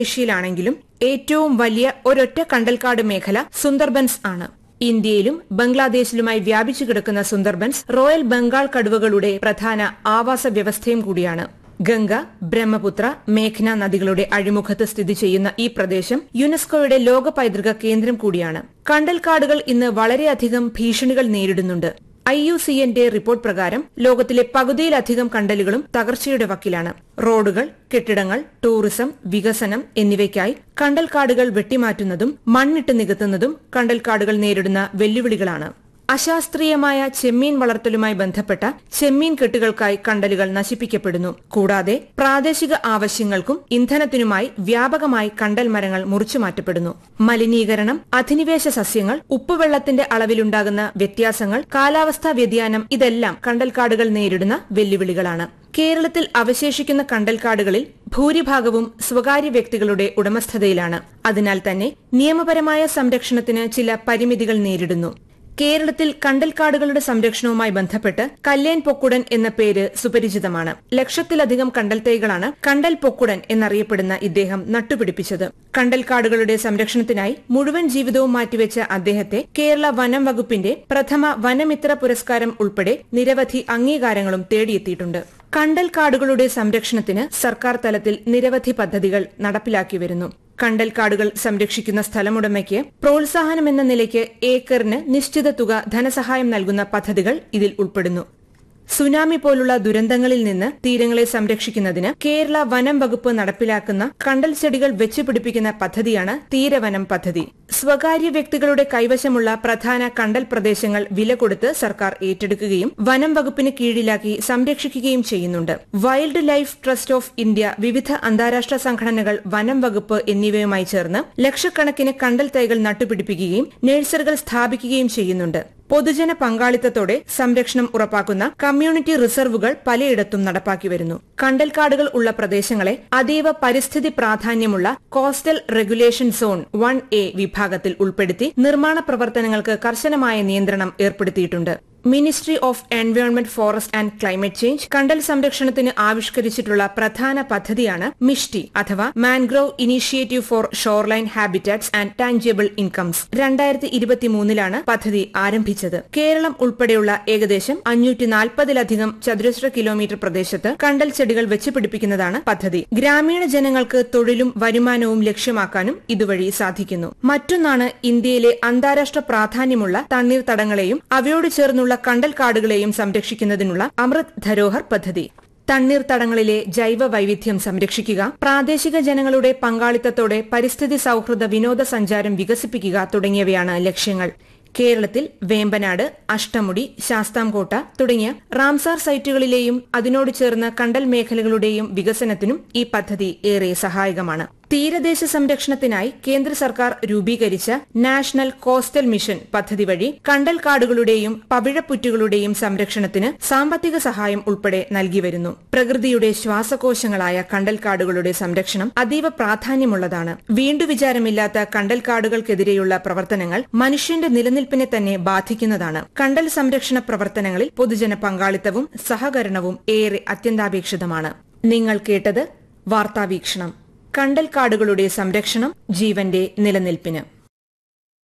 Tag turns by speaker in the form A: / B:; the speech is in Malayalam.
A: ഏഷ്യയിലാണെങ്കിലും ഏറ്റവും വലിയ ഒരൊറ്റ കണ്ടൽക്കാട് മേഖല സുന്ദർബൻസ് ആണ് ഇന്ത്യയിലും ബംഗ്ലാദേശിലുമായി വ്യാപിച്ചു കിടക്കുന്ന സുന്ദർബൻസ് റോയൽ ബംഗാൾ കടുവകളുടെ പ്രധാന ആവാസ വ്യവസ്ഥയും കൂടിയാണ് ഗംഗ ബ്രഹ്മപുത്ര മേഘ്ന നദികളുടെ അഴിമുഖത്ത് സ്ഥിതി ചെയ്യുന്ന ഈ പ്രദേശം യുനെസ്കോയുടെ ലോക പൈതൃക കേന്ദ്രം കൂടിയാണ് കണ്ടൽക്കാടുകൾ ഇന്ന് വളരെയധികം ഭീഷണികൾ നേരിടുന്നുണ്ട് ഐ യു സി എന്റെ റിപ്പോർട്ട് പ്രകാരം ലോകത്തിലെ പകുതിയിലധികം കണ്ടലുകളും തകർച്ചയുടെ വക്കിലാണ് റോഡുകൾ കെട്ടിടങ്ങൾ ടൂറിസം വികസനം എന്നിവയ്ക്കായി കണ്ടൽക്കാടുകൾ വെട്ടിമാറ്റുന്നതും മണ്ണിട്ട് നികത്തുന്നതും കണ്ടൽക്കാടുകൾ നേരിടുന്ന വെല്ലുവിളികളാണ് അശാസ്ത്രീയമായ ചെമ്മീൻ വളർത്തലുമായി ബന്ധപ്പെട്ട ചെമ്മീൻ കെട്ടുകൾക്കായി കണ്ടലുകൾ നശിപ്പിക്കപ്പെടുന്നു കൂടാതെ പ്രാദേശിക ആവശ്യങ്ങൾക്കും ഇന്ധനത്തിനുമായി വ്യാപകമായി കണ്ടൽ മരങ്ങൾ മുറിച്ചുമാറ്റപ്പെടുന്നു മലിനീകരണം അധിനിവേശ സസ്യങ്ങൾ ഉപ്പുവെള്ളത്തിന്റെ അളവിലുണ്ടാകുന്ന വ്യത്യാസങ്ങൾ കാലാവസ്ഥാ വ്യതിയാനം ഇതെല്ലാം കണ്ടൽക്കാടുകൾ നേരിടുന്ന വെല്ലുവിളികളാണ് കേരളത്തിൽ അവശേഷിക്കുന്ന കണ്ടൽക്കാടുകളിൽ ഭൂരിഭാഗവും സ്വകാര്യ വ്യക്തികളുടെ ഉടമസ്ഥതയിലാണ് അതിനാൽ തന്നെ നിയമപരമായ സംരക്ഷണത്തിന് ചില പരിമിതികൾ നേരിടുന്നു കേരളത്തിൽ കണ്ടൽക്കാടുകളുടെ സംരക്ഷണവുമായി ബന്ധപ്പെട്ട് കല്ലേൻ പൊക്കുടൻ എന്ന പേര് സുപരിചിതമാണ് ലക്ഷത്തിലധികം കണ്ടൽ തൈകളാണ് കണ്ടൽ പൊക്കുടൻ എന്നറിയപ്പെടുന്ന ഇദ്ദേഹം നട്ടുപിടിപ്പിച്ചത് കണ്ടൽക്കാടുകളുടെ സംരക്ഷണത്തിനായി മുഴുവൻ ജീവിതവും മാറ്റിവെച്ച അദ്ദേഹത്തെ കേരള വനം വകുപ്പിന്റെ പ്രഥമ വനമിത്ര പുരസ്കാരം ഉൾപ്പെടെ നിരവധി അംഗീകാരങ്ങളും തേടിയെത്തിയിട്ടുണ്ട് കണ്ടൽക്കാടുകളുടെ സംരക്ഷണത്തിന് സർക്കാർ തലത്തിൽ നിരവധി പദ്ധതികൾ നടപ്പിലാക്കി വരുന്നു കണ്ടൽക്കാടുകൾ സംരക്ഷിക്കുന്ന സ്ഥലമുടമയ്ക്ക് പ്രോത്സാഹനമെന്ന നിലയ്ക്ക് ഏക്കറിന് നിശ്ചിത തുക ധനസഹായം നൽകുന്ന പദ്ധതികൾ ഇതിൽ ഉൾപ്പെടുന്നു സുനാമി പോലുള്ള ദുരന്തങ്ങളിൽ നിന്ന് തീരങ്ങളെ സംരക്ഷിക്കുന്നതിന് കേരള വനം വകുപ്പ് നടപ്പിലാക്കുന്ന കണ്ടൽ ചെടികൾ വെച്ചുപിടിപ്പിക്കുന്ന പദ്ധതിയാണ് തീരവനം പദ്ധതി സ്വകാര്യ വ്യക്തികളുടെ കൈവശമുള്ള പ്രധാന കണ്ടൽ പ്രദേശങ്ങൾ വില കൊടുത്ത് സർക്കാർ ഏറ്റെടുക്കുകയും വനം വകുപ്പിന് കീഴിലാക്കി സംരക്ഷിക്കുകയും ചെയ്യുന്നുണ്ട് wildlife trust of India വിവിധ അന്താരാഷ്ട്ര സംഘടനകൾ വനം വകുപ്പ് എന്നിവയുമായി ചേർന്ന് ലക്ഷക്കണക്കിന് കണ്ടൽ തൈകൾ നട്ടുപിടിപ്പിക്കുകയും നഴ്സറികൾ സ്ഥാപിക്കുകയും ചെയ്യുന്നുണ്ട് പൊതുജന പങ്കാളിത്തത്തോടെ സംരക്ഷണം ഉറപ്പാക്കുന്ന കമ്മ്യൂണിറ്റി റിസർവുകൾ പലയിടത്തും നടപ്പാക്കി വരുന്നു കണ്ടൽക്കാടുകൾ ഉള്ള പ്രദേശങ്ങളെ അതീവ പരിസ്ഥിതി പ്രാധാന്യമുള്ള coastal regulation zone one A വിഭാഗത്തിൽ ഉൾപ്പെടുത്തി നിർമ്മാണ പ്രവർത്തനങ്ങൾക്ക് കർശനമായ നിയന്ത്രണം ഏർപ്പെടുത്തിയിട്ടുണ്ട് ministry of environment forest and climate change കണ്ടൽ സംരക്ഷണത്തിന് ആവിഷ്കരിച്ചിട്ടുള്ള പ്രധാന പദ്ധതിയാണ് മിഷ്ടി അഥവാ mangrove initiative for shoreline habitats and tangible incomes രണ്ടായിരത്തി ഇരുപത്തിമൂന്നിലാണ് പദ്ധതി ആരംഭിച്ചത് കേരളം ഉൾപ്പെടെയുള്ള ഏകദേശം അഞ്ഞൂറ്റി നാൽപ്പതിലധികം ചതുരശ്ര കിലോമീറ്റർ പ്രദേശത്ത് കണ്ടൽ ചെടികൾ വെച്ചുപിടിപ്പിക്കുന്നതാണ് പദ്ധതി ഗ്രാമീണ ജനങ്ങൾക്ക് തൊഴിലും വരുമാനവും ലക്ഷ്യമാക്കാനും ഇതുവഴി സാധിക്കുന്നു മറ്റൊന്നാണ് ഇന്ത്യയിലെ അന്താരാഷ്ട്ര പ്രാധാന്യമുള്ള തണ്ണീർത്തടങ്ങളെയും അവയോട് ചേർന്നുള്ള കണ്ടൽക്കാടുകളെയും സംരക്ഷിക്കുന്നതിനുള്ള അമൃത് ധരോഹർ പദ്ധതി തണ്ണീർത്തടങ്ങളിലെ ജൈവ വൈവിധ്യം സംരക്ഷിക്കുക പ്രാദേശിക ജനങ്ങളുടെ പങ്കാളിത്തത്തോടെ പരിസ്ഥിതി സൌഹൃദ വിനോദസഞ്ചാരം വികസിപ്പിക്കുക തുടങ്ങിയവയാണ് ലക്ഷ്യങ്ങൾ കേരളത്തിൽ വേമ്പനാട് അഷ്ടമുടി ശാസ്താംകോട്ട തുടങ്ങിയ റാംസാർ സൈറ്റുകളിലെയും അതിനോട് ചേർന്ന കണ്ടൽ മേഖലകളുടെയും വികസനത്തിനും ഈ പദ്ധതി ഏറെ സഹായകമാണ് തീരദേശ സംരക്ഷണത്തിനായി കേന്ദ്ര സർക്കാർ രൂപീകരിച്ച നാഷണൽ കോസ്റ്റൽ മിഷൻ പദ്ധതി വഴി കണ്ടൽ കാടുകളുടെയും പവിഴപ്പുറ്റുകളുടെയും സംരക്ഷണത്തിന് സാമ്പത്തിക സഹായം ഉൾപ്പെടെ നൽകി വരുന്നു പ്രകൃതിയുടെ ശ്വാസകോശങ്ങളായ കണ്ടൽക്കാടുകളുടെ സംരക്ഷണം അതീവ പ്രാധാന്യമുള്ളതാണ് വീണ്ടു വിചാരമില്ലാത്ത കണ്ടൽക്കാടുകൾക്കെതിരെയുള്ള പ്രവർത്തനങ്ങൾ മനുഷ്യന്റെ നിലനിൽപ്പിനെ തന്നെ ബാധിക്കുന്നതാണ് കണ്ടൽ സംരക്ഷണ പ്രവർത്തനങ്ങളിൽ പൊതുജന പങ്കാളിത്തവും സഹകരണവും ഏറെ അത്യന്താപേക്ഷിതമാണ് നിങ്ങൾ കേട്ടത് വാർത്താവീക്ഷണം കണ്ടൽക്കാടുകളുടെ സംരക്ഷണം ജീവന്റെ നിലനിൽപ്പിന്